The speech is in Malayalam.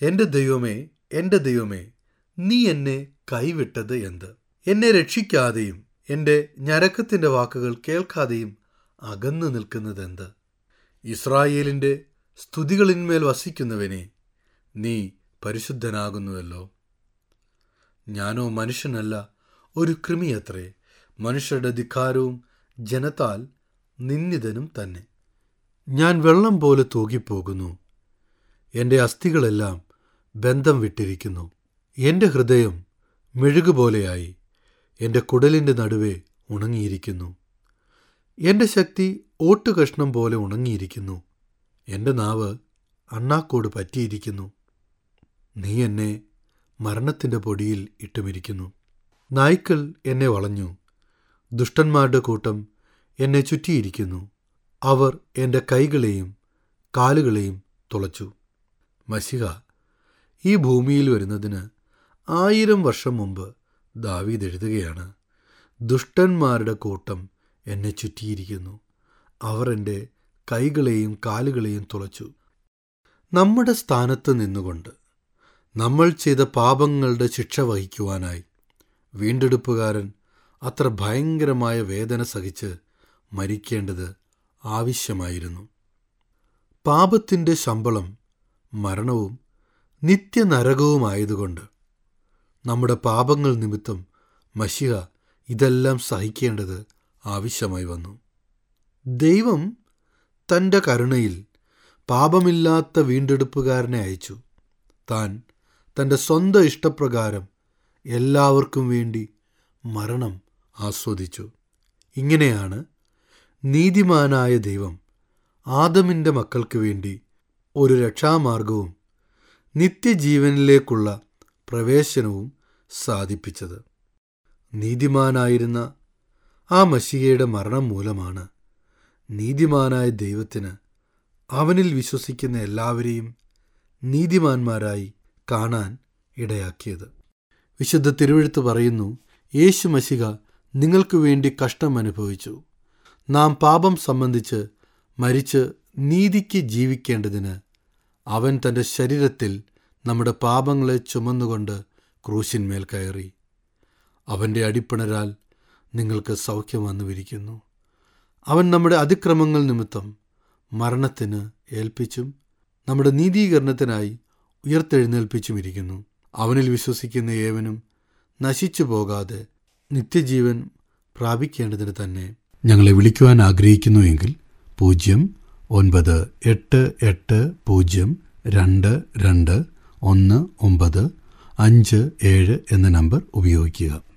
എന്റെ ദൈവമേ എന്റെ ദൈവമേ നീ എന്നെ കൈവിട്ടത് എന്ത് എന്നെ രക്ഷിക്കാതെയും എന്റെ ഞരക്കത്തിന്റെ വാക്കുകൾ കേൾക്കാതെയും അകന്നു നിൽക്കുന്നതെന്ത് ഇസ്രായേലിന്റെ സ്തുതികളിന്മേൽ വസിക്കുന്നവനെ നീ പരിശുദ്ധനാകുന്നുവല്ലോ ഞാനോ മനുഷ്യനല്ല ഒരു കൃമിയത്രേ മനുഷ്യരുടെ ധിക്കാരവും ജനത്താൽ നിന്ദിതനും തന്നെ ഞാൻ വെള്ളം പോലെ തൂകിപ്പോകുന്നു എൻ്റെ അസ്ഥികളെല്ലാം ബന്ധം വിട്ടിരിക്കുന്നു എൻ്റെ ഹൃദയം മെഴുകുപോലെയായി എൻ്റെ കുടലിൻ്റെ നടുവെ ഉണങ്ങിയിരിക്കുന്നു എൻ്റെ ശക്തി ഓട്ടുകഷ്ണം പോലെ ഉണങ്ങിയിരിക്കുന്നു എൻ്റെ നാവ് അണ്ണാക്കോട് പറ്റിയിരിക്കുന്നു നീ എന്നെ മരണത്തിൻ്റെ പൊടിയിൽ ഇട്ടുമിരിക്കുന്നു നായ്ക്കൾ എന്നെ വളഞ്ഞു ദുഷ്ടന്മാരുടെ കൂട്ടം എന്നെ ചുറ്റിയിരിക്കുന്നു അവർ എൻ്റെ കൈകളെയും കാലുകളെയും തുളച്ചു മസിഹ ഈ ഭൂമിയിൽ വരുന്നതിന് ആയിരം വർഷം മുമ്പ് ദാവീദ് എഴുതുകയാണ് ദുഷ്ടന്മാരുടെ കൂട്ടം എന്നെ ചുറ്റിയിരിക്കുന്നു അവർ എൻ്റെ കൈകളെയും കാലുകളെയും തുളച്ചു നമ്മുടെ സ്ഥാനത്ത് നിന്നുകൊണ്ട് നമ്മൾ ചെയ്ത പാപങ്ങളുടെ ശിക്ഷ വഹിക്കുവാനായി വീണ്ടെടുപ്പുകാരൻ അത്ര ഭയങ്കരമായ വേദന സഹിച്ച് മരിക്കേണ്ടത് ആവശ്യമായിരുന്നു പാപത്തിൻ്റെ ശമ്പളം മരണവും നിത്യനരകവുമായതുകൊണ്ട് നമ്മുടെ പാപങ്ങൾ നിമിത്തം മഷിഹ ഇതെല്ലാം സഹിക്കേണ്ടത് ആവശ്യമായി വന്നു ദൈവം തൻ്റെ കരുണയിൽ പാപമില്ലാത്ത വീണ്ടെടുപ്പുകാരനെ അയച്ചു താൻ തൻ്റെ സ്വന്തം ഇഷ്ടപ്രകാരം എല്ലാവർക്കും വേണ്ടി മരണം ആസ്വദിച്ചു ഇങ്ങനെയാണ് നീതിമാനായ ദൈവം ആദമിൻ്റെ മക്കൾക്ക് വേണ്ടി ഒരു രക്ഷാമാർഗവും നിത്യജീവനിലേക്കുള്ള പ്രവേശനവും സാധിപ്പിച്ചത് നീതിമാനായിരുന്ന ആ മഷികയുടെ മരണം മൂലമാണ് നീതിമാനായ ദൈവത്തിന് അവനിൽ വിശ്വസിക്കുന്ന എല്ലാവരെയും നീതിമാന്മാരായി കാണാൻ ഇടയാക്കിയത് വിശുദ്ധ തിരുവഴുത്ത് പറയുന്നു യേശു മഷിക നിങ്ങൾക്ക് വേണ്ടി കഷ്ടം അനുഭവിച്ചു നാം പാപം സംബന്ധിച്ച് മരിച്ച് നീതിക്ക് ജീവിക്കേണ്ടതിന് അവൻ തൻ്റെ ശരീരത്തിൽ നമ്മുടെ പാപങ്ങളെ ചുമന്നുകൊണ്ട് ക്രൂശിന്മേൽ കയറി അവൻ്റെ അടിപ്പിണരാൽ നിങ്ങൾക്ക് സൗഖ്യം വന്നുവിരിക്കുന്നു അവൻ നമ്മുടെ അതിക്രമങ്ങൾ നിമിത്തം മരണത്തിന് ഏൽപ്പിച്ചും നമ്മുടെ നീതീകരണത്തിനായി ഉയർത്തെഴുന്നേൽപ്പിച്ചും ഇരിക്കുന്നു അവനിൽ വിശ്വസിക്കുന്ന ഏവനും നശിച്ചു പോകാതെ നിത്യജീവൻ പ്രാപിക്കേണ്ടതിന് തന്നെ ഞങ്ങളെ വിളിക്കുവാൻ ആഗ്രഹിക്കുന്നുവെങ്കിൽ പൂജ്യം ഒൻപത് എട്ട് എട്ട് പൂജ്യം രണ്ട് രണ്ട് ഒന്ന് ഒമ്പത് അഞ്ച് ഏഴ് എന്ന നമ്പർ ഉപയോഗിക്കുക